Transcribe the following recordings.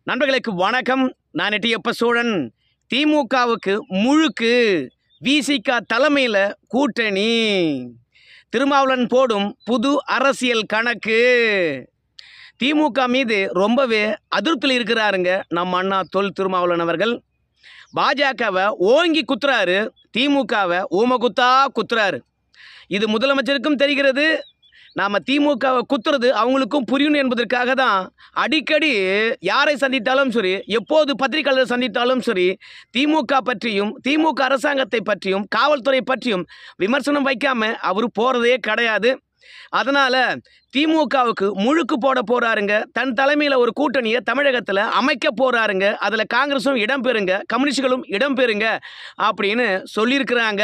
நண்பர்களுக்கு வணக்கம் நான் எட்டியப்ப சோழன் திமுகவுக்கு முழுக்கு விசிக தலைமையில் கூட்டணி திருமாவளவன் போடும் புது அரசியல் கணக்கு திமுக மீது ரொம்பவே அதிருப்தியில் இருக்கிறாருங்க நம்ம அண்ணா தொல் திருமாவளவன் அவர்கள் பாஜகவை ஓங்கி குத்துறாரு திமுகவை ஊம குத்தா குத்துறாரு இது முதலமைச்சருக்கும் தெரிகிறது நாம் திமுகவை குத்துறது அவங்களுக்கும் புரியணும் என்பதற்காக தான் அடிக்கடி யாரை சந்தித்தாலும் சரி எப்போது பத்திரிகையாளர் சந்தித்தாலும் சரி திமுக பற்றியும் திமுக அரசாங்கத்தை பற்றியும் காவல்துறை பற்றியும் விமர்சனம் வைக்காம அவர் போகிறதே கிடையாது அதனால் திமுகவுக்கு முழுக்கு போட போறாருங்க தன் தலைமையில் ஒரு கூட்டணியை தமிழகத்தில் அமைக்க போறாருங்க அதில் காங்கிரஸும் இடம்பெறுங்க கம்யூனிஸ்டுகளும் இடம்பெறுங்க அப்படின்னு சொல்லியிருக்கிறாங்க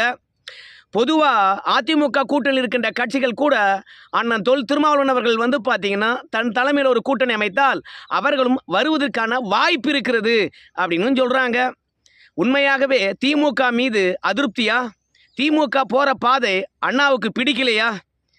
பொதுவாக அதிமுக கூட்டணியில் இருக்கின்ற கட்சிகள் கூட அண்ணன் தொல் திருமாவளவன் அவர்கள் வந்து பார்த்தீங்கன்னா தன் தலைமையில் ஒரு கூட்டணி அமைத்தால் அவர்களும் வருவதற்கான வாய்ப்பு இருக்கிறது அப்படின்னு சொல்கிறாங்க உண்மையாகவே திமுக மீது அதிருப்தியா திமுக போகிற பாதை அண்ணாவுக்கு பிடிக்கலையா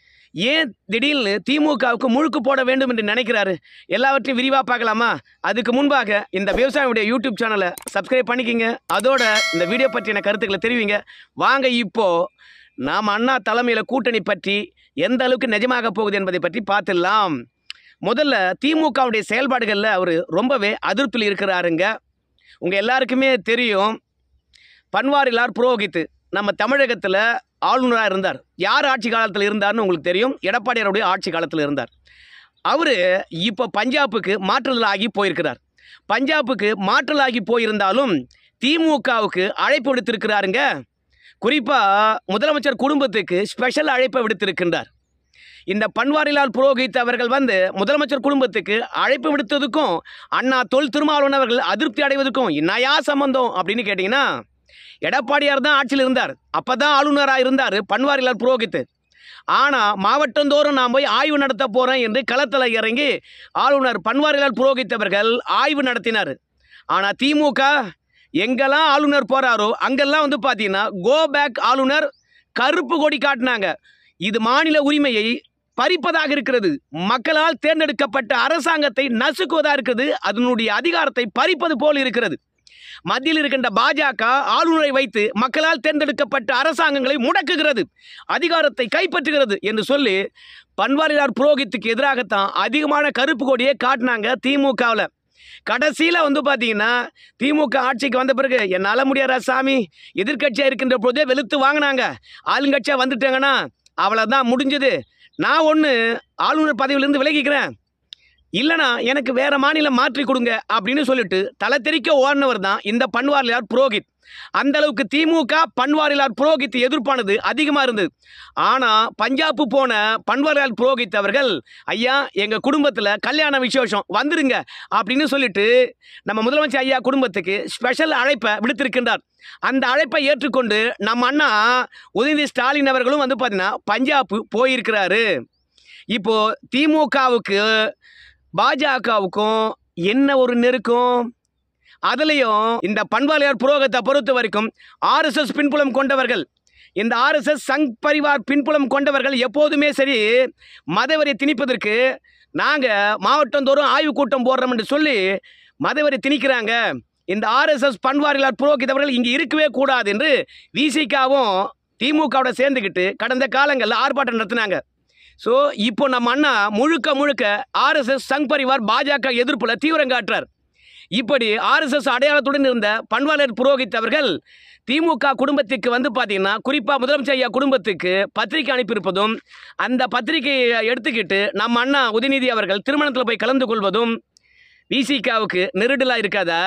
ஏன் திடீர்னு திமுகவுக்கு முழுக்கு போட வேண்டும் என்று நினைக்கிறாரு எல்லாவற்றையும் விரிவாக பார்க்கலாமா அதுக்கு முன்பாக இந்த விவசாயியுடைய யூடியூப் சேனலை சப்ஸ்கிரைப் பண்ணிக்கிங்க அதோட இந்த வீடியோ பற்றின கருத்துக்களை தெரிவிங்க வாங்க இப்போ நாம் அண்ணா தலைமையில் கூட்டணி பற்றி எந்த அளவுக்கு நிஜமாக போகுது என்பதை பற்றி பார்த்துடலாம் முதல்ல திமுகவுடைய செயல்பாடுகளில் அவர் ரொம்பவே அதிருப்தியில் இருக்கிறாருங்க உங்கள் எல்லாருக்குமே தெரியும் பன்வாரிலால் புரோஹித் நம்ம தமிழகத்தில் ஆளுநராக இருந்தார் யார் ஆட்சி காலத்தில் இருந்தார்னு உங்களுக்கு தெரியும் எடப்பாடியாருடைய ஆட்சி காலத்தில் இருந்தார் அவர் இப்போ பஞ்சாபுக்கு மாற்றுதல் ஆகி போயிருக்கிறார் பஞ்சாபுக்கு மாற்றல் ஆகி போயிருந்தாலும் திமுகவுக்கு அழைப்பு விடுத்திருக்கிறாருங்க குறிப்பாக முதலமைச்சர் குடும்பத்துக்கு ஸ்பெஷல் அழைப்பை விடுத்திருக்கின்றார் இந்த பன்வாரிலால் புரோஹித் அவர்கள் வந்து முதலமைச்சர் குடும்பத்துக்கு அழைப்பு விடுத்ததுக்கும் அண்ணா தொல் திருமாவளவன் அவர்கள் அதிருப்தி அடைவதற்கும் என்னையா சம்பந்தம் அப்படின்னு கேட்டிங்கன்னா எடப்பாடியார் தான் ஆட்சியில் இருந்தார் அப்போ தான் ஆளுநராக இருந்தார் பன்வாரிலால் புரோஹித் ஆனால் மாவட்டந்தோறும் நான் போய் ஆய்வு நடத்த போகிறேன் என்று களத்தில் இறங்கி ஆளுநர் பன்வாரிலால் புரோஹித் அவர்கள் ஆய்வு நடத்தினார் ஆனால் திமுக எங்கெல்லாம் ஆளுநர் போகிறாரோ அங்கெல்லாம் வந்து பார்த்தீங்கன்னா கோ பேக் ஆளுநர் கருப்பு கொடி காட்டினாங்க இது மாநில உரிமையை பறிப்பதாக இருக்கிறது மக்களால் தேர்ந்தெடுக்கப்பட்ட அரசாங்கத்தை நசுக்குவதாக இருக்கிறது அதனுடைய அதிகாரத்தை பறிப்பது போல் இருக்கிறது மத்தியில் இருக்கின்ற பாஜக ஆளுநரை வைத்து மக்களால் தேர்ந்தெடுக்கப்பட்ட அரசாங்கங்களை முடக்குகிறது அதிகாரத்தை கைப்பற்றுகிறது என்று சொல்லி பன்வாரிலால் புரோஹித்துக்கு எதிராகத்தான் அதிகமான கருப்பு கொடியை காட்டினாங்க திமுகவில் கடைசியில் வந்து பார்த்தீங்கன்னா திமுக ஆட்சிக்கு வந்த பிறகு என்னால் முடியாதா சாமி எதிர்க்கட்சியாக இருக்கின்ற போதே வெளுத்து வாங்கினாங்க ஆளுங்கட்சியாக வந்துட்டாங்கன்னா அவ்வளோதான் முடிஞ்சது நான் ஒன்று ஆளுநர் பதவியிலிருந்து விலகிக்கிறேன் இல்லைனா எனக்கு வேற மாநிலம் மாற்றி கொடுங்க அப்படின்னு சொல்லிட்டு தலை தெறிக்க ஓடினவர் தான் இந்த பன்வாரிலால் புரோஹித் அந்த அளவுக்கு திமுக பன்வாரிலால் புரோஹித் எதிர்ப்பானது அதிகமாக இருந்தது ஆனால் பஞ்சாப் போன பன்வாரிலால் புரோஹித் அவர்கள் ஐயா எங்கள் குடும்பத்தில் கல்யாண விசேஷம் வந்துருங்க அப்படின்னு சொல்லிட்டு நம்ம முதலமைச்சர் ஐயா குடும்பத்துக்கு ஸ்பெஷல் அழைப்பை விடுத்திருக்கின்றார் அந்த அழைப்பை ஏற்றுக்கொண்டு நம்ம அண்ணா உதயநிதி ஸ்டாலின் அவர்களும் வந்து பார்த்தீங்கன்னா பஞ்சாப் போயிருக்கிறாரு இப்போ திமுகவுக்கு பாஜகவுக்கும் என்ன ஒரு நெருக்கம் அதுலேயும் இந்த பண்பாளையார் புரோகத்தை பொறுத்த வரைக்கும் ஆர்எஸ்எஸ் பின்புலம் கொண்டவர்கள் இந்த ஆர்எஸ்எஸ் சங் பரிவார் பின்புலம் கொண்டவர்கள் எப்போதுமே சரி மதவரி திணிப்பதற்கு நாங்கள் மாவட்டந்தோறும் ஆய்வு கூட்டம் போடுறோம் என்று சொல்லி மதவரி திணிக்கிறாங்க இந்த ஆர்எஸ்எஸ் பன்வாரிலால் புரோகித் அவர்கள் இங்கே இருக்கவே கூடாது என்று விசிகாவும் திமுகவோட சேர்ந்துக்கிட்டு கடந்த காலங்களில் ஆர்ப்பாட்டம் நடத்தினாங்க ஸோ இப்போ நம்ம அண்ணா முழுக்க முழுக்க ஆர்எஸ்எஸ் சங் பரிவார் பாஜக எதிர்ப்புல தீவிரம் காட்டுறார் இப்படி ஆர்எஸ்எஸ் அடையாளத்துடன் இருந்த பன்வாலர் புரோஹித் அவர்கள் திமுக குடும்பத்துக்கு வந்து பார்த்தீங்கன்னா குறிப்பாக முதலமைச்சர் ஐயா குடும்பத்துக்கு பத்திரிக்கை அனுப்பியிருப்பதும் அந்த பத்திரிகையை எடுத்துக்கிட்டு நம்ம அண்ணா உதயநிதி அவர்கள் திருமணத்தில் போய் கலந்து கொள்வதும் விசிகாவுக்கு நெருடலாக இருக்காதா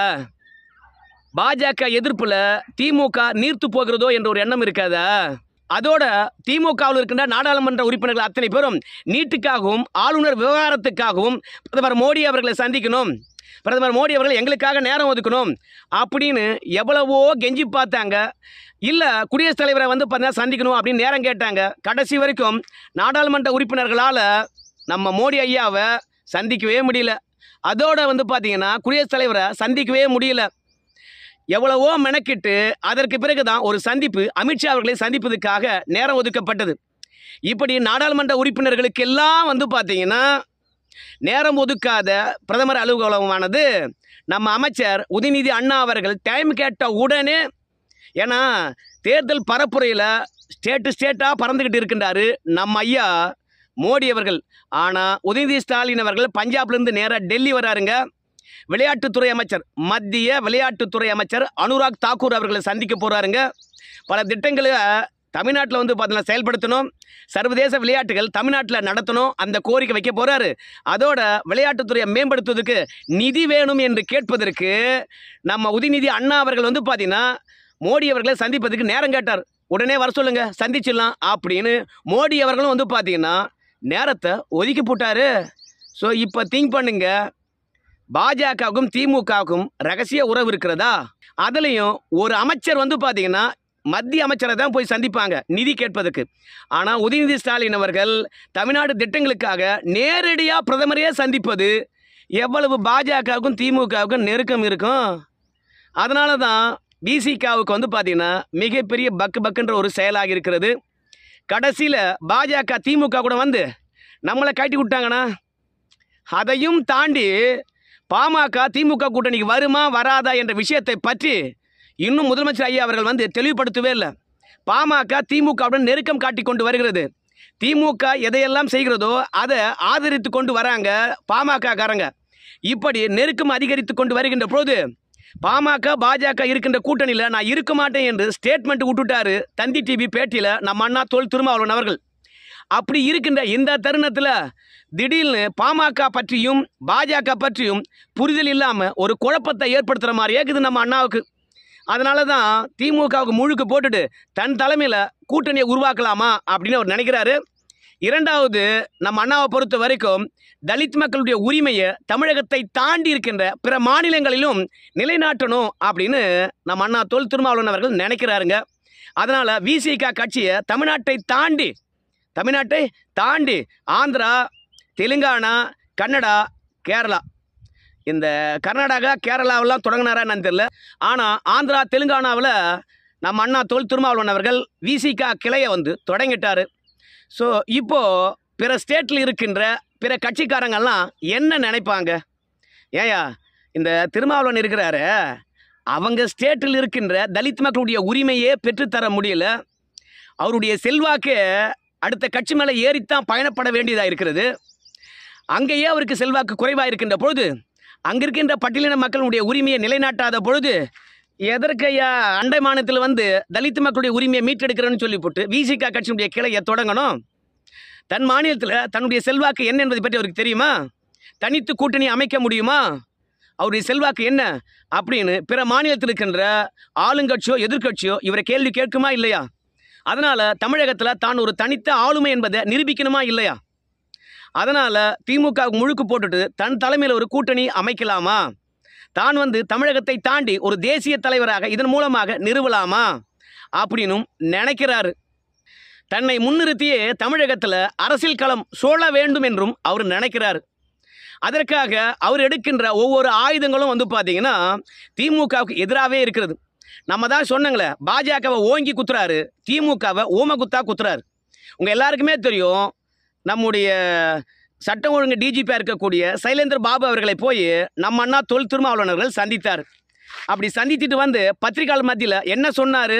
பாஜக எதிர்ப்புல திமுக நீர்த்து போகிறதோ என்ற ஒரு எண்ணம் இருக்காதா அதோட திமுகவில் இருக்கின்ற நாடாளுமன்ற உறுப்பினர்கள் அத்தனை பேரும் நீட்டுக்காகவும் ஆளுநர் விவகாரத்துக்காகவும் பிரதமர் மோடி அவர்களை சந்திக்கணும் பிரதமர் மோடி அவர்கள் எங்களுக்காக நேரம் ஒதுக்கணும் அப்படின்னு எவ்வளவோ கெஞ்சி பார்த்தாங்க இல்லை குடியரசுத் தலைவரை வந்து பார்த்தீங்கன்னா சந்திக்கணும் அப்படின்னு நேரம் கேட்டாங்க கடைசி வரைக்கும் நாடாளுமன்ற உறுப்பினர்களால் நம்ம மோடி ஐயாவை சந்திக்கவே முடியல அதோட வந்து பார்த்தீங்கன்னா குடியரசுத் தலைவரை சந்திக்கவே முடியல எவ்வளவோ மெனக்கிட்டு அதற்கு பிறகு தான் ஒரு சந்திப்பு அமித்ஷா அவர்களை சந்திப்பதற்காக நேரம் ஒதுக்கப்பட்டது இப்படி நாடாளுமன்ற உறுப்பினர்களுக்கெல்லாம் வந்து பார்த்தீங்கன்னா நேரம் ஒதுக்காத பிரதமர் அலுவலகமானது நம்ம அமைச்சர் உதயநிதி அண்ணா அவர்கள் டைம் கேட்ட உடனே ஏன்னா தேர்தல் பரப்புரையில் ஸ்டேட்டு ஸ்டேட்டாக பறந்துக்கிட்டு இருக்கின்றாரு நம்ம ஐயா மோடி அவர்கள் ஆனால் உதயநிதி ஸ்டாலின் அவர்கள் பஞ்சாப்லேருந்து நேராக டெல்லி வராருங்க விளையாட்டுத்துறை அமைச்சர் மத்திய விளையாட்டுத்துறை அமைச்சர் அனுராக் தாக்கூர் அவர்களை சந்திக்க போகிறாருங்க பல திட்டங்களை தமிழ்நாட்டில் வந்து பார்த்தீங்கன்னா செயல்படுத்தணும் சர்வதேச விளையாட்டுகள் தமிழ்நாட்டில் நடத்தணும் அந்த கோரிக்கை வைக்க போகிறாரு அதோட விளையாட்டுத்துறையை மேம்படுத்துவதற்கு நிதி வேணும் என்று கேட்பதற்கு நம்ம உதயநிதி அண்ணா அவர்கள் வந்து பார்த்தீங்கன்னா மோடி அவர்களை சந்திப்பதற்கு நேரம் கேட்டார் உடனே வர சொல்லுங்க சந்திச்சிடலாம் அப்படின்னு மோடி அவர்களும் வந்து பார்த்தீங்கன்னா நேரத்தை ஒதுக்கி போட்டாரு ஸோ இப்போ திங்க் பண்ணுங்க பாஜகவுக்கும் திமுகவுக்கும் ரகசிய உறவு இருக்கிறதா அதுலேயும் ஒரு அமைச்சர் வந்து பார்த்தீங்கன்னா மத்திய அமைச்சரை தான் போய் சந்திப்பாங்க நிதி கேட்பதற்கு ஆனால் உதயநிதி ஸ்டாலின் அவர்கள் தமிழ்நாடு திட்டங்களுக்காக நேரடியாக பிரதமரையே சந்திப்பது எவ்வளவு பாஜகவுக்கும் திமுகவுக்கும் நெருக்கம் இருக்கும் அதனால தான் பிசிகாவுக்கு வந்து பார்த்தீங்கன்னா மிகப்பெரிய பக்கு பக்குன்ற ஒரு செயலாக இருக்கிறது கடைசியில் பாஜக திமுக கூட வந்து நம்மளை கட்டி விட்டாங்கன்னா அதையும் தாண்டி பாமக திமுக கூட்டணிக்கு வருமா வராதா என்ற விஷயத்தை பற்றி இன்னும் முதலமைச்சர் ஐயா அவர்கள் வந்து தெளிவுபடுத்தவே இல்லை பாமக திமுகவுடன் நெருக்கம் காட்டி கொண்டு வருகிறது திமுக எதையெல்லாம் செய்கிறதோ அதை ஆதரித்து கொண்டு வராங்க பாமக காரங்க இப்படி நெருக்கம் அதிகரித்து கொண்டு வருகின்ற போது பாமக பாஜக இருக்கின்ற கூட்டணியில் நான் இருக்க மாட்டேன் என்று ஸ்டேட்மெண்ட் விட்டுட்டாரு தந்தி டிவி பேட்டியில் நம்ம அண்ணா தோல் திருமாவளவன் அவர்கள் அப்படி இருக்கின்ற இந்த தருணத்தில் திடீர்னு பாமக பற்றியும் பாஜக பற்றியும் புரிதல் இல்லாமல் ஒரு குழப்பத்தை ஏற்படுத்துகிற மாதிரியே இருக்குது நம்ம அண்ணாவுக்கு அதனால தான் திமுகவுக்கு முழுக்க போட்டுட்டு தன் தலைமையில் கூட்டணியை உருவாக்கலாமா அப்படின்னு அவர் நினைக்கிறாரு இரண்டாவது நம்ம அண்ணாவை பொறுத்த வரைக்கும் தலித் மக்களுடைய உரிமையை தமிழகத்தை தாண்டி இருக்கின்ற பிற மாநிலங்களிலும் நிலைநாட்டணும் அப்படின்னு நம்ம அண்ணா தொல் திருமாவளவன் அவர்கள் நினைக்கிறாருங்க அதனால் விசிக கட்சியை தமிழ்நாட்டை தாண்டி தமிழ்நாட்டை தாண்டி ஆந்திரா தெலுங்கானா கன்னடா கேரளா இந்த கர்நாடகா கேரளாவெல்லாம் தொடங்கினாரா என்னன்னு தெரியல ஆனால் ஆந்திரா தெலுங்கானாவில் நம்ம அண்ணா தொல் திருமாவளவன் அவர்கள் விசிகா கிளையை வந்து தொடங்கிட்டாரு ஸோ இப்போது பிற ஸ்டேட்டில் இருக்கின்ற பிற கட்சிக்காரங்கெல்லாம் என்ன நினைப்பாங்க ஏயா இந்த திருமாவளவன் இருக்கிறாரு அவங்க ஸ்டேட்டில் இருக்கின்ற தலித் மக்களுடைய உரிமையே பெற்றுத்தர முடியல அவருடைய செல்வாக்கு அடுத்த கட்சி மேலே ஏறித்தான் பயணப்பட வேண்டியதாக இருக்கிறது அங்கேயே அவருக்கு செல்வாக்கு குறைவாக இருக்கின்ற பொழுது அங்கே இருக்கின்ற பட்டியலின மக்களுடைய உரிமையை நிலைநாட்டாத பொழுது எதற்கையா அண்டை மாநிலத்தில் வந்து தலித் மக்களுடைய உரிமையை மீட்டெடுக்கிறேன்னு சொல்லி போட்டு விசிகா கட்சியினுடைய கிளையை தொடங்கணும் தன் மாநிலத்தில் தன்னுடைய செல்வாக்கு என்ன என்பதை பற்றி அவருக்கு தெரியுமா தனித்து கூட்டணி அமைக்க முடியுமா அவருடைய செல்வாக்கு என்ன அப்படின்னு பிற மாநிலத்தில் இருக்கின்ற ஆளுங்கட்சியோ எதிர்க்கட்சியோ இவரை கேள்வி கேட்குமா இல்லையா அதனால் தமிழகத்தில் தான் ஒரு தனித்த ஆளுமை என்பதை நிரூபிக்கணுமா இல்லையா அதனால் திமுக முழுக்கு போட்டுட்டு தன் தலைமையில் ஒரு கூட்டணி அமைக்கலாமா தான் வந்து தமிழகத்தை தாண்டி ஒரு தேசிய தலைவராக இதன் மூலமாக நிறுவலாமா அப்படின்னும் நினைக்கிறாரு தன்னை முன்னிறுத்தியே தமிழகத்தில் அரசியல் களம் சூழ வேண்டும் என்றும் அவர் நினைக்கிறார் அதற்காக அவர் எடுக்கின்ற ஒவ்வொரு ஆயுதங்களும் வந்து பார்த்தீங்கன்னா திமுகவுக்கு எதிராகவே இருக்கிறது நம்ம தான் சொன்னங்களே பாஜகவை ஓங்கி குத்துறாரு திமுகவை ஓம குத்தா குத்துறாரு உங்கள் எல்லாருக்குமே தெரியும் நம்முடைய சட்டம் ஒழுங்கு டிஜிபியாக இருக்கக்கூடிய சைலேந்திர பாபு அவர்களை போய் நம்ம அண்ணா தொல் திருமாவளவன் அவர்கள் சந்தித்தார் அப்படி சந்தித்துட்டு வந்து பத்திரிகையாளர் மத்தியில் என்ன சொன்னார்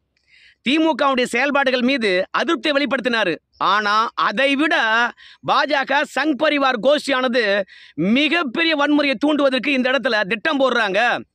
திமுகவுடைய செயல்பாடுகள் மீது அதிருப்தியை வெளிப்படுத்தினார் ஆனால் அதை விட பாஜக சங் பரிவார் கோஷ்டியானது மிகப்பெரிய வன்முறையை தூண்டுவதற்கு இந்த இடத்துல திட்டம் போடுறாங்க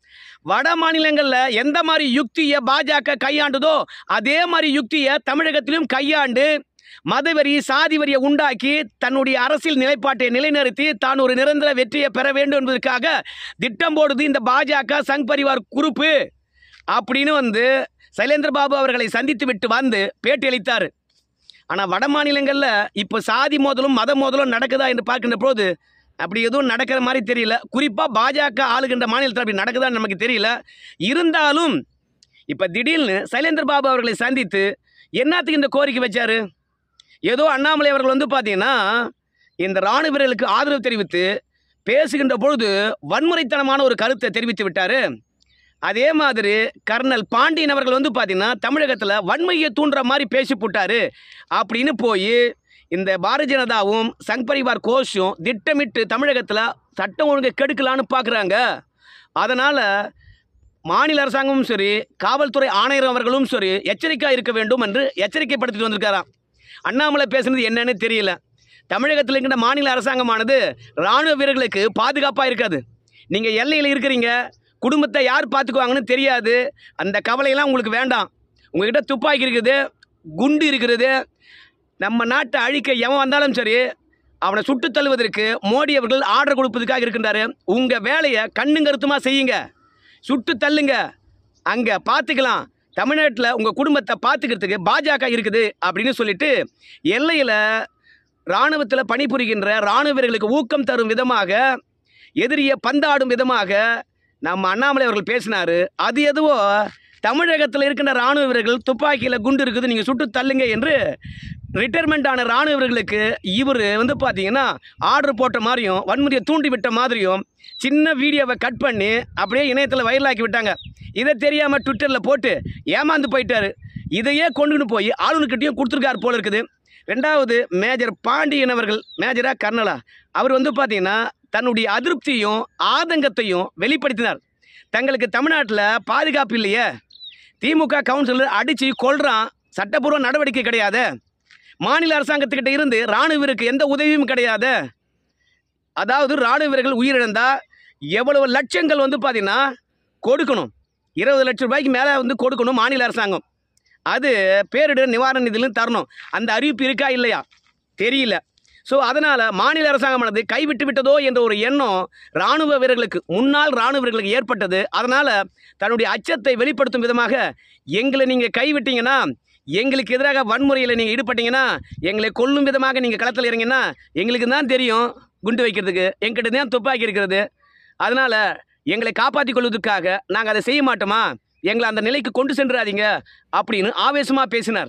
வட மாநிலங்களில் எந்த மாதிரி யுக்தியை பாஜக கையாண்டுதோ அதே மாதிரி யுக்தியை தமிழகத்திலும் கையாண்டு மதவெறி சாதி வரியை உண்டாக்கி தன்னுடைய அரசியல் நிலைப்பாட்டை நிலைநிறுத்தி தான் ஒரு நிரந்தர வெற்றியை பெற வேண்டும் என்பதற்காக திட்டம் போடுது இந்த பாஜக சங் பரிவார் குரூப்பு அப்படின்னு வந்து சைலேந்திர பாபு அவர்களை சந்தித்து விட்டு வந்து பேட்டி அளித்தார் ஆனால் வட மாநிலங்களில் இப்போ சாதி மோதலும் மத மோதலும் நடக்குதா என்று பார்க்கின்ற போது அப்படி எதுவும் நடக்கிற மாதிரி தெரியல குறிப்பாக பாஜக ஆளுகின்ற மாநிலத்தில் அப்படி நடக்குதான்னு நமக்கு தெரியல இருந்தாலும் இப்போ திடீர்னு சைலேந்திர பாபு அவர்களை சந்தித்து என்னத்துக்கு இந்த கோரிக்கை வச்சாரு ஏதோ அண்ணாமலை அவர்கள் வந்து பார்த்தீங்கன்னா இந்த இராணுவ வீரர்களுக்கு ஆதரவு தெரிவித்து பேசுகின்ற பொழுது வன்முறைத்தனமான ஒரு கருத்தை தெரிவித்து விட்டார் அதே மாதிரி கர்னல் பாண்டியன் அவர்கள் வந்து பார்த்தீங்கன்னா தமிழகத்தில் வன்மையை தூண்டுற மாதிரி பேசி போட்டாரு அப்படின்னு போய் இந்த பாரதிய ஜனதாவும் சங் பரிவார் கோஷும் திட்டமிட்டு தமிழகத்தில் சட்டம் ஒழுங்கை கெடுக்கலான்னு பார்க்குறாங்க அதனால் மாநில அரசாங்கமும் சரி காவல்துறை ஆணையர் அவர்களும் சரி எச்சரிக்கையாக இருக்க வேண்டும் என்று எச்சரிக்கைப்படுத்திட்டு வந்திருக்காராம் அண்ணாமலை பேசுனது என்னன்னு தெரியல தமிழகத்தில் இருக்கின்ற மாநில அரசாங்கமானது இராணுவ வீரர்களுக்கு பாதுகாப்பாக இருக்காது நீங்கள் எல்லையில் இருக்கிறீங்க குடும்பத்தை யார் பார்த்துக்குவாங்கன்னு தெரியாது அந்த கவலையெல்லாம் உங்களுக்கு வேண்டாம் உங்ககிட்ட துப்பாக்கி இருக்குது குண்டு இருக்கிறது நம்ம நாட்டை அழிக்க எவன் வந்தாலும் சரி அவனை சுட்டு தள்ளுவதற்கு மோடி அவர்கள் ஆர்டர் கொடுப்பதற்காக இருக்கின்றாரு உங்கள் வேலையை கண்ணும் கருத்துமாக செய்யுங்க சுட்டு தள்ளுங்க அங்கே பார்த்துக்கலாம் தமிழ்நாட்டில் உங்கள் குடும்பத்தை பார்த்துக்கிறதுக்கு பாஜக இருக்குது அப்படின்னு சொல்லிட்டு எல்லையில் இராணுவத்தில் பணிபுரிகின்ற இராணுவ வீரர்களுக்கு ஊக்கம் தரும் விதமாக எதிரியை பந்தாடும் விதமாக நம்ம அண்ணாமலை அவர்கள் பேசினார் அது எதுவோ தமிழகத்தில் இருக்கின்ற இராணுவ வீரர்கள் துப்பாக்கியில் குண்டு இருக்குது நீங்கள் சுட்டு தள்ளுங்க என்று ரிட்டையர்மெண்ட் ஆன இராணுவ வீரர்களுக்கு இவர் வந்து பார்த்தீங்கன்னா ஆர்டர் போட்ட மாதிரியும் வன்முறையை தூண்டி விட்ட மாதிரியும் சின்ன வீடியோவை கட் பண்ணி அப்படியே இணையத்தில் வைரலாக்கி விட்டாங்க இதை தெரியாமல் ட்விட்டரில் போட்டு ஏமாந்து போயிட்டாரு இதையே கொண்டுன்னு போய் ஆளுநர்கிட்டையும் கொடுத்துருக்காரு போல இருக்குது ரெண்டாவது மேஜர் பாண்டியன் அவர்கள் மேஜரா கர்னலா அவர் வந்து பார்த்தீங்கன்னா தன்னுடைய அதிருப்தியும் ஆதங்கத்தையும் வெளிப்படுத்தினார் தங்களுக்கு தமிழ்நாட்டில் பாதுகாப்பு இல்லையே திமுக கவுன்சிலர் அடித்து கொள்றான் சட்டப்பூர்வ நடவடிக்கை கிடையாது மாநில அரசாங்கத்துக்கிட்ட இருந்து இராணுவருக்கு எந்த உதவியும் கிடையாது அதாவது இராணுவ வீரர்கள் உயிரிழந்தா எவ்வளவு லட்சங்கள் வந்து பார்த்தீங்கன்னா கொடுக்கணும் இருபது லட்சம் ரூபாய்க்கு மேலே வந்து கொடுக்கணும் மாநில அரசாங்கம் அது பேரிடர் நிவாரண நிதியிலும் தரணும் அந்த அறிவிப்பு இருக்கா இல்லையா தெரியல ஸோ அதனால் மாநில அரசாங்கமானது கைவிட்டு விட்டதோ என்ற ஒரு எண்ணம் இராணுவ வீரர்களுக்கு முன்னாள் இராணுவ வீரர்களுக்கு ஏற்பட்டது அதனால் தன்னுடைய அச்சத்தை வெளிப்படுத்தும் விதமாக எங்களை நீங்கள் கைவிட்டீங்கன்னா எங்களுக்கு எதிராக வன்முறையில் நீங்கள் ஈடுபட்டீங்கன்னா எங்களை கொல்லும் விதமாக நீங்கள் களத்தில் இறங்கினா எங்களுக்கு தான் தெரியும் குண்டு வைக்கிறதுக்கு எங்கிட்ட தான் துப்பாக்கி இருக்கிறது அதனால் எங்களை காப்பாற்றிக் கொள்வதற்காக நாங்கள் அதை செய்ய மாட்டோமா எங்களை அந்த நிலைக்கு கொண்டு சென்றாதீங்க அப்படின்னு ஆவேசமாக பேசினார்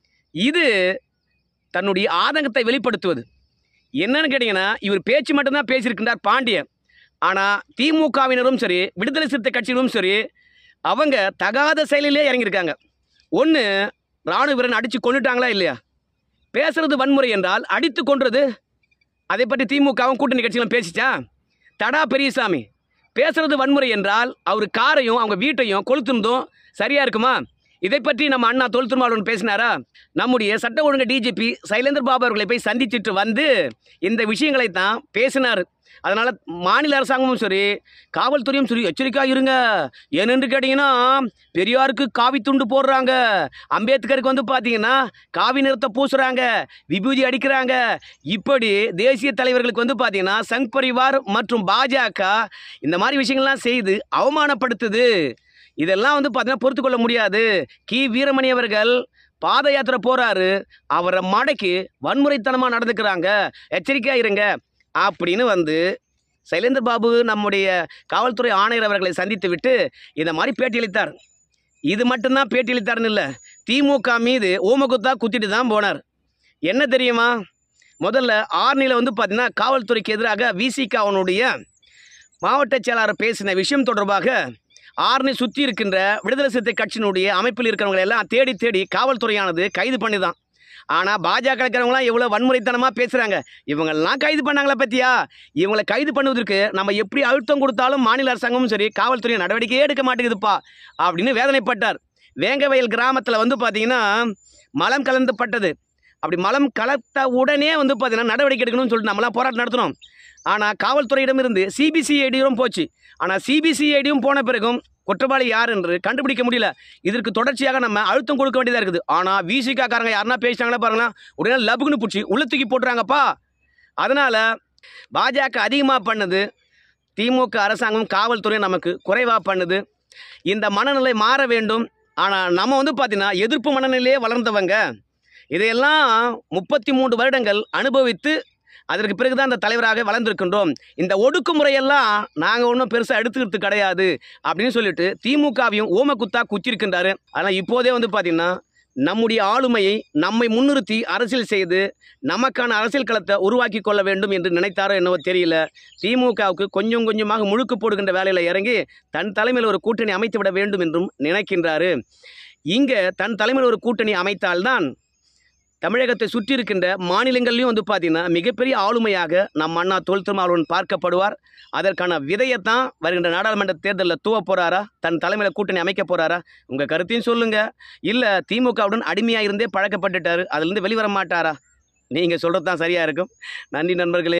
இது தன்னுடைய ஆதங்கத்தை வெளிப்படுத்துவது என்னன்னு கேட்டிங்கன்னா இவர் பேச்சு மட்டும்தான் பேசியிருக்கின்றார் பாண்டியன் ஆனால் திமுகவினரும் சரி விடுதலை சிறுத்தை கட்சியினரும் சரி அவங்க தகாத செயலிலே இறங்கியிருக்காங்க ஒன்று ராணுவ வீரன் அடித்து கொண்டுட்டாங்களா இல்லையா பேசுறது வன்முறை என்றால் அடித்து கொன்றது அதை பற்றி திமுகவும் கூட்டணி கட்சிகளும் பேசிச்சா தடா பெரியசாமி பேசுறது வன்முறை என்றால் அவர் காரையும் அவங்க வீட்டையும் கொளுத்துனதும் சரியா இருக்குமா இதை பற்றி நம்ம அண்ணா தொல் திருமாவளவன் பேசினாரா நம்முடைய சட்ட ஒழுங்கு டிஜிபி சைலேந்தர் பாபு அவர்களை போய் சந்திச்சிட்டு வந்து இந்த விஷயங்களை தான் பேசினார் அதனால் மாநில அரசாங்கமும் சரி காவல்துறையும் சரி எச்சரிக்கையாக இருங்க ஏனென்று கேட்டிங்கன்னா பெரியாருக்கு காவி துண்டு போடுறாங்க அம்பேத்கருக்கு வந்து பார்த்தீங்கன்னா காவி நிறத்தை பூசுகிறாங்க விபூதி அடிக்கிறாங்க இப்படி தேசிய தலைவர்களுக்கு வந்து பார்த்தீங்கன்னா சங் பரிவார் மற்றும் பாஜக இந்த மாதிரி விஷயங்கள்லாம் செய்து அவமானப்படுத்துது இதெல்லாம் வந்து பார்த்தீங்கன்னா பொறுத்து கொள்ள முடியாது கி வீரமணி அவர்கள் பாத யாத்திரை போறாரு அவரை மடக்கி வன்முறைத்தனமாக நடந்துக்கிறாங்க எச்சரிக்கையாக இருங்க அப்படின்னு வந்து சைலேந்தர் பாபு நம்முடைய காவல்துறை ஆணையர் அவர்களை சந்தித்து விட்டு இந்த மாதிரி பேட்டியளித்தார் இது மட்டும்தான் பேட்டியளித்தார்னு இல்லை திமுக மீது ஓமகுத்தா குத்திட்டு தான் போனார் என்ன தெரியுமா முதல்ல ஆர்னியில் வந்து பார்த்தீங்கன்னா காவல்துறைக்கு எதிராக விசிக அவனுடைய மாவட்ட செயலாளர் பேசின விஷயம் தொடர்பாக ஆர்னி சுற்றி இருக்கின்ற விடுதலை சிறுத்தை கட்சியினுடைய அமைப்பில் இருக்கிறவங்களை எல்லாம் தேடி தேடி காவல்துறையானது கைது பண்ணி தான் ஆனால் பாஜக இருக்கிறவங்களாம் எவ்வளோ வன்முறைத்தனமாக பேசுகிறாங்க இவங்கெல்லாம் கைது பண்ணாங்களா பத்தியா இவங்களை கைது பண்ணுவதற்கு நம்ம எப்படி அழுத்தம் கொடுத்தாலும் மாநில அரசாங்கமும் சரி காவல்துறை நடவடிக்கையே எடுக்க மாட்டேங்குதுப்பா அப்படின்னு வேதனைப்பட்டார் வேங்கவயல் கிராமத்தில் வந்து பார்த்தீங்கன்னா மலம் கலந்து பட்டது அப்படி மலம் கலத்த உடனே வந்து பார்த்தீங்கன்னா நடவடிக்கை எடுக்கணும்னு சொல்லிட்டு நம்மளாம் போராட்டம் நடத்தினோம் ஆனால் காவல்துறையிடமிருந்து சிபிசிஐடியும் போச்சு ஆனால் சிபிசிஐடியும் போன பிறகும் குற்றவாளி யார் என்று கண்டுபிடிக்க முடியல இதற்கு தொடர்ச்சியாக நம்ம அழுத்தம் கொடுக்க வேண்டியதாக இருக்குது ஆனால் விசிகா காரங்க யாருன்னா பேசிட்டாங்களா பாருங்களா உடனே லபுக்குன்னு பிடிச்சி உள்ள தூக்கி போட்டுறாங்கப்பா அதனால் பாஜக அதிகமாக பண்ணுது திமுக அரசாங்கம் காவல்துறை நமக்கு குறைவாக பண்ணுது இந்த மனநிலை மாற வேண்டும் ஆனால் நம்ம வந்து பார்த்தீங்கன்னா எதிர்ப்பு மனநிலையே வளர்ந்தவங்க இதையெல்லாம் முப்பத்தி மூன்று வருடங்கள் அனுபவித்து அதற்கு பிறகு தான் இந்த தலைவராக வளர்ந்துருக்கின்றோம் இந்த ஒடுக்குமுறையெல்லாம் நாங்கள் ஒன்றும் பெருசாக எடுத்துக்கிறது கிடையாது அப்படின்னு சொல்லிட்டு திமுகவையும் ஓமக்குத்தா குத்திருக்கின்றாரு ஆனால் இப்போதே வந்து பார்த்திங்கன்னா நம்முடைய ஆளுமையை நம்மை முன்னிறுத்தி அரசியல் செய்து நமக்கான அரசியல் களத்தை உருவாக்கி கொள்ள வேண்டும் என்று நினைத்தாரோ என்னவோ தெரியல திமுகவுக்கு கொஞ்சம் கொஞ்சமாக முழுக்கு போடுகின்ற வேலையில் இறங்கி தன் தலைமையில் ஒரு கூட்டணி அமைத்து விட வேண்டும் என்றும் நினைக்கின்றாரு இங்கே தன் தலைமையில் ஒரு கூட்டணி அமைத்தால்தான் தமிழகத்தை சுற்றி இருக்கின்ற மாநிலங்கள்லையும் வந்து பார்த்தீங்கன்னா மிகப்பெரிய ஆளுமையாக நம் அண்ணா தொல் திருமாவளவன் பார்க்கப்படுவார் அதற்கான விதையைத்தான் வருகின்ற நாடாளுமன்ற தேர்தலில் தூவ போகிறாரா தன் தலைமையில் கூட்டணி அமைக்க போகிறாரா உங்கள் கருத்தையும் சொல்லுங்கள் இல்லை திமுகவுடன் அடிமையாக இருந்தே பழக்கப்பட்டுட்டாரு அதுலேருந்து வெளிவர மாட்டாரா நீங்கள் சொல்கிறது தான் சரியாக இருக்கும் நன்றி நண்பர்களே